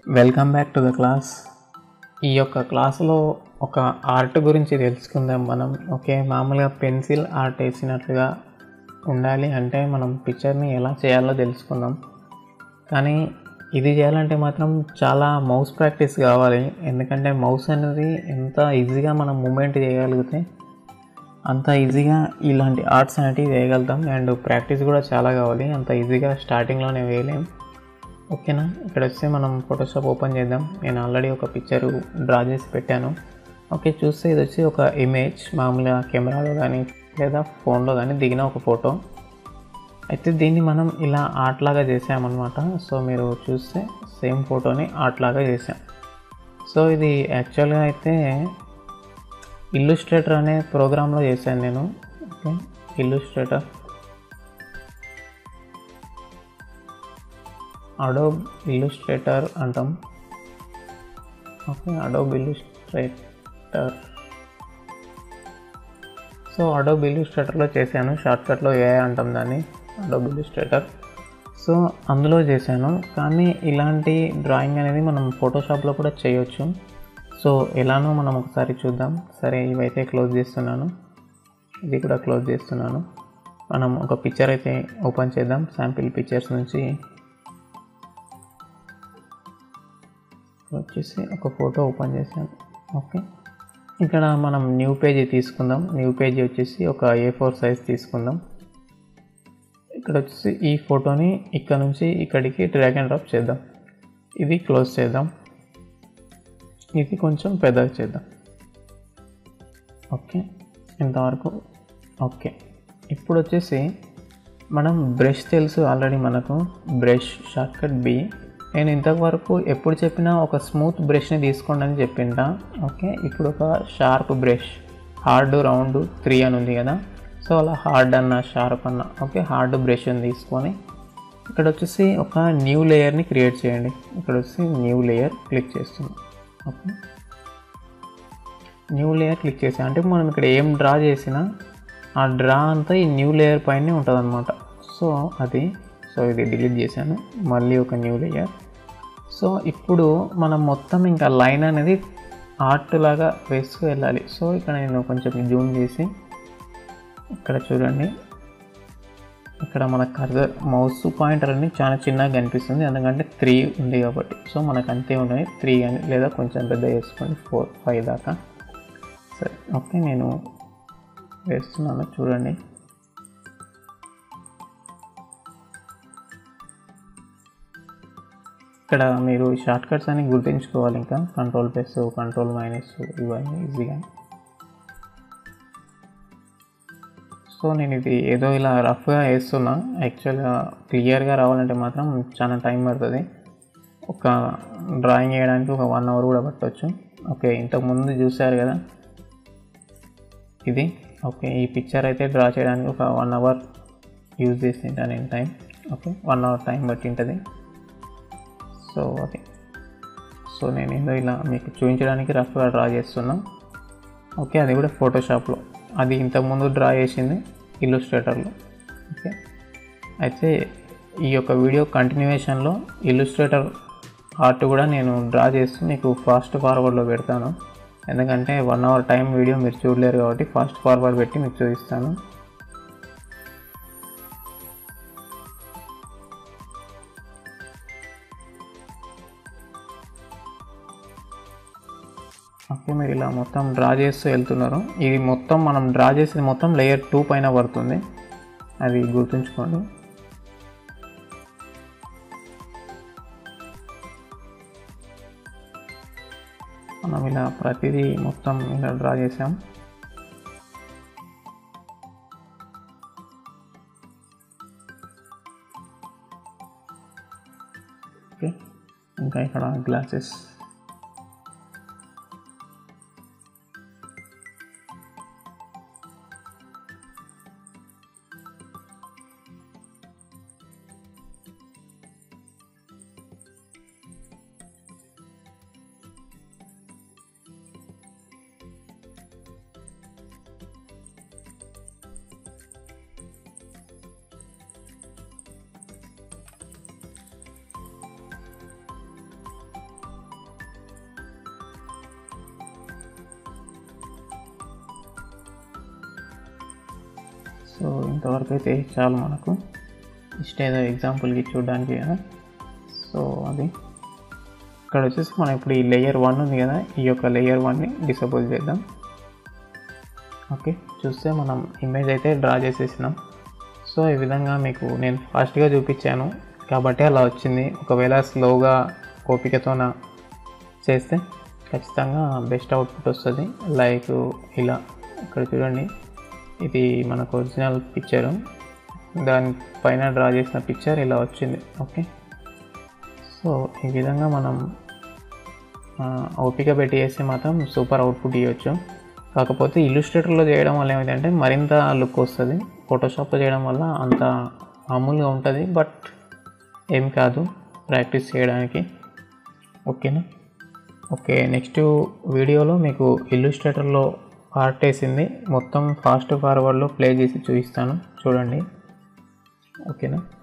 welcome back to the class ఈ యొక్క క్లాసులో ఒక ఆర్ట్ గురించి తెలుసుకుందాం మనం ఓకే మామూలుగా పెన్సిల్ ఆర్ట్ వేసినట్లుగా ఉండాలి అంటే మనం పిక్చర్ని ఎలా చేయాలో తెలుసుకుందాం కానీ ఇది చేయాలంటే మాత్రం చాలా మౌస్ ప్రాక్టీస్ కావాలి ఎందుకంటే మౌస్ అనేది ఎంత ఈజీగా మనం మూమెంట్ చేయగలిగితే అంత ఈజీగా ఇలాంటి ఆర్ట్స్ అనేటివి వేయగలుగుతాం అండ్ ప్రాక్టీస్ కూడా చాలా కావాలి అంత ఈజీగా స్టార్టింగ్లోనే వేయలేం ఓకేనా ఇక్కడ వస్తే మనం ఫోటోషాప్ ఓపెన్ చేద్దాం నేను ఆల్రెడీ ఒక పిక్చర్ డ్రా చేసి పెట్టాను ఓకే చూస్తే ఇది వచ్చి ఒక ఇమేజ్ మామూలుగా కెమెరాలో కానీ లేదా ఫోన్లో కానీ దిగిన ఒక ఫోటో అయితే దీన్ని మనం ఇలా ఆర్ట్ లాగా చేసామన్నమాట సో మీరు చూస్తే సేమ్ ఫోటోని ఆర్ట్ లాగా చేసాం సో ఇది యాక్చువల్గా అయితే ఇల్లుస్ట్రేటర్ అనే ప్రోగ్రాంలో చేశాను నేను ఓకే ఇల్లుస్ట్రేటర్ అడోబ్ ఇల్లుస్ట్రేటర్ అంటాం okay Adobe illustrator so Adobe ఇల్లుస్ట్రేటర్లో చేశాను షార్ట్కట్లో ఏ అంటాం దాన్ని అడోబ్ ఇల్లుస్ట్రేటర్ సో అందులో చేశాను కానీ ఇలాంటి డ్రాయింగ్ అనేది మనం ఫోటోషాప్లో కూడా చేయొచ్చు సో ఎలానో మనం ఒకసారి చూద్దాం సరే ఇవైతే క్లోజ్ చేస్తున్నాను ఇది కూడా క్లోజ్ చేస్తున్నాను మనం ఒక పిక్చర్ అయితే ఓపెన్ చేద్దాం శాంపిల్ పిక్చర్స్ నుంచి వచ్చేసి ఒక ఫోటో ఓపెన్ చేశాను ఓకే ఇక్కడ మనం న్యూ పేజీ తీసుకుందాం న్యూ పేజీ వచ్చేసి ఒక ఏ ఫోర్ సైజ్ తీసుకుందాం ఇక్కడ వచ్చేసి ఈ ఫోటోని ఇక్కడ నుంచి ఇక్కడికి డ్రాగ్ అండ్ డ్రాప్ చేద్దాం ఇది క్లోజ్ చేద్దాం ఇది కొంచెం పెద్దగా చేద్దాం ఓకే ఇంతవరకు ఓకే ఇప్పుడు వచ్చేసి మనం బ్రష్ తెలుసు ఆల్రెడీ మనకు బ్రష్ షార్ట్కట్ బి నేను ఇంతవరకు ఎప్పుడు చెప్పినా ఒక స్మూత్ బ్రష్ని తీసుకోండి అని చెప్పింటా ఓకే ఇప్పుడు ఒక sharp brush hard round three అని ఉంది కదా సో అలా హార్డ్ అన్న షార్ప్ అన్న ఓకే హార్డ్ బ్రష్ని తీసుకొని ఇక్కడ వచ్చేసి ఒక న్యూ లేయర్ని క్రియేట్ చేయండి ఇక్కడ వచ్చి న్యూ లేయర్ క్లిక్ చేస్తున్నాం ఓకే న్యూ లేయర్ క్లిక్ చేసాం అంటే మనం ఇక్కడ ఏం డ్రా చేసినా ఆ డ్రా అంతా ఈ న్యూ లేయర్ పైనే ఉంటుంది అనమాట సో అది సో ఇది డిలీట్ చేశాను మళ్ళీ ఒక న్యూ లేయర్ సో ఇప్పుడు మనం మొత్తం ఇంకా లైన్ అనేది ఆర్ట్ లాగా వేసుకు వెళ్ళాలి సో ఇక్కడ నేను కొంచెం జూమ్ చేసి ఇక్కడ చూడండి ఇక్కడ మన కర్జర్ మౌస్ పాయింటర్ అనేది చాలా చిన్నగా కనిపిస్తుంది ఎందుకంటే త్రీ ఉంది కాబట్టి సో మనకు అంతే ఉన్నాయి త్రీ అని లేదా కొంచెం పెద్ద వేసుకోండి ఫోర్ ఫైవ్ దాకా సరే ఓకే నేను వేస్తున్నాను చూడండి ఇక్కడ మీరు షార్ట్ కట్స్ అని గుర్తుంచుకోవాలి ఇంకా కంట్రోల్ ప్లస్ కంట్రోల్ మైనస్ ఇవన్నీ ఈజీగా సో నేను ఇది ఏదో ఇలా రఫ్గా వేస్తున్నా యాక్చువల్గా క్లియర్గా రావాలంటే మాత్రం చాలా టైం పడుతుంది ఒక డ్రాయింగ్ వేయడానికి ఒక వన్ అవర్ కూడా పట్టవచ్చు ఓకే ఇంతకుముందు చూశారు కదా ఇది ఓకే ఈ పిక్చర్ అయితే డ్రా చేయడానికి ఒక వన్ అవర్ యూజ్ చేసింటా నేను time okay one hour time పట్టింటుంది సో ఓకే సో నేను ఏదో ఇలా మీకు చూపించడానికి రఫ్గా డ్రా చేస్తున్నా ఓకే అది కూడా ఫోటోషాప్లో అది ఇంతకుముందు డ్రా చేసింది ఇల్లుస్ట్రేటర్లో ఓకే అయితే ఈ యొక్క వీడియో కంటిన్యూషన్లో ఇల్లుస్ట్రేటర్ ఆర్ట్ కూడా నేను డ్రా చేస్తూ మీకు ఫాస్ట్ ఫార్వర్డ్లో పెడతాను ఎందుకంటే వన్ అవర్ టైం వీడియో మీరు చూడలేరు కాబట్టి ఫాస్ట్ ఫార్వర్డ్ పెట్టి మీకు చూపిస్తాను ఓకే మీరు ఇలా మొత్తం డ్రా చేస్తూ వెళ్తున్నారు ఇది మొత్తం మనం డ్రా చేసేది మొత్తం లేయర్ టూ పైన పడుతుంది అది గుర్తుంచుకోండి మనం ఇలా ప్రతిదీ మొత్తం ఇలా డ్రా చేసాం ఓకే ఇంకా ఇక్కడ గ్లాసెస్ సో ఇంతవరకు అయితే చాలు మనకు జస్ట్ ఏదో ఎగ్జాంపుల్కి చూడడానికి కదా సో అది ఇక్కడ వచ్చేసి మనం ఇప్పుడు ఈ లేయర్ వన్ ఉంది కదా ఈ యొక్క లేయర్ వన్ని డిసపోజ్ చేద్దాం ఓకే చూస్తే మనం ఇమేజ్ అయితే డ్రా చేసేసినాం సో ఈ విధంగా మీకు నేను ఫాస్ట్గా చూపించాను కాబట్టి అలా వచ్చింది ఒకవేళ స్లోగా ఓపికతోన చేస్తే ఖచ్చితంగా బెస్ట్ అవుట్పుట్ వస్తుంది లైక్ ఇలా ఇక్కడ చూడండి ఇది మనకు ఒరిజినల్ పిక్చరు దాని పైన డ్రా చేసిన పిక్చర్ ఇలా వచ్చింది ఓకే సో ఈ విధంగా మనం ఆ, ఓపిక పెట్టి చేస్తే మాత్రం సూపర్ అవుట్పుట్ ఇవ్వచ్చు కాకపోతే ఇల్లుస్ట్రేటర్లో చేయడం వల్ల ఏమిటంటే మరింత లుక్ వస్తుంది ఫోటోషాప్లో చేయడం వల్ల అంత మామూలుగా ఉంటుంది బట్ ఏం కాదు ప్రాక్టీస్ చేయడానికి ఓకేనా ఓకే నెక్స్ట్ వీడియోలో మీకు ఇల్లుస్ట్రేటర్లో ఆర్ట్ వేసింది మొత్తం ఫాస్ట్ ఫార్వర్డ్లో ప్లే చేసి చూపిస్తాను చూడండి ఓకేనా